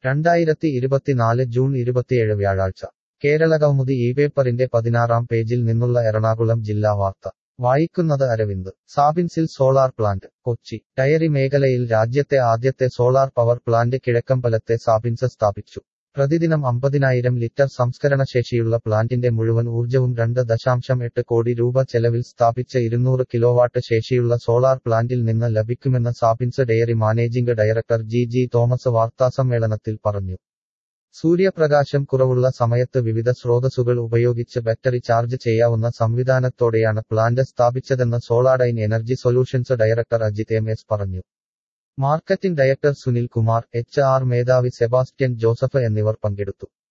രണ്ടായിരത്തി ഇരുപത്തിനാല് ജൂൺ ഇരുപത്തിയേഴ് വ്യാഴാഴ്ച കേരളകൗമുദി ഈ പേപ്പറിന്റെ പതിനാറാം പേജിൽ നിന്നുള്ള എറണാകുളം ജില്ലാ വാർത്ത വായിക്കുന്നത് അരവിന്ദ് സാബിൻസിൽ സോളാർ പ്ലാന്റ് കൊച്ചി ഡയറി മേഖലയിൽ രാജ്യത്തെ ആദ്യത്തെ സോളാർ പവർ പ്ലാന്റ് കിഴക്കമ്പലത്തെ സാബിൻസ് സ്ഥാപിച്ചു പ്രതിദിനം അമ്പതിനായിരം ലിറ്റർ സംസ്കരണശേഷിയുള്ള പ്ലാന്റിന്റെ മുഴുവൻ ഊർജ്ജവും രണ്ട് ദശാംശം എട്ട് കോടി രൂപ ചെലവിൽ സ്ഥാപിച്ച ഇരുന്നൂറ് കിലോവാട്ട് ശേഷിയുള്ള സോളാർ പ്ലാന്റിൽ നിന്ന് ലഭിക്കുമെന്ന് Sabins dairy managing director G G Thomas വാർത്താസമ്മേളനത്തിൽ പറഞ്ഞു സൂര്യപ്രകാശം കുറവുള്ള സമയത്ത് വിവിധ സ്രോതസ്സുകൾ ഉപയോഗിച്ച് ബാറ്ററി ചാർജ് ചെയ്യാവുന്ന സംവിധാനത്തോടെയാണ് പ്ലാന്റ് സ്ഥാപിച്ചതെന്ന് Soladine energy solutions director Ajith M S പറഞ്ഞു marketing director Sunil Kumar H R മേധാവി സെബാസ്റ്റ്യൻ ജോസഫ് എന്നിവർ പങ്കെടുത്തു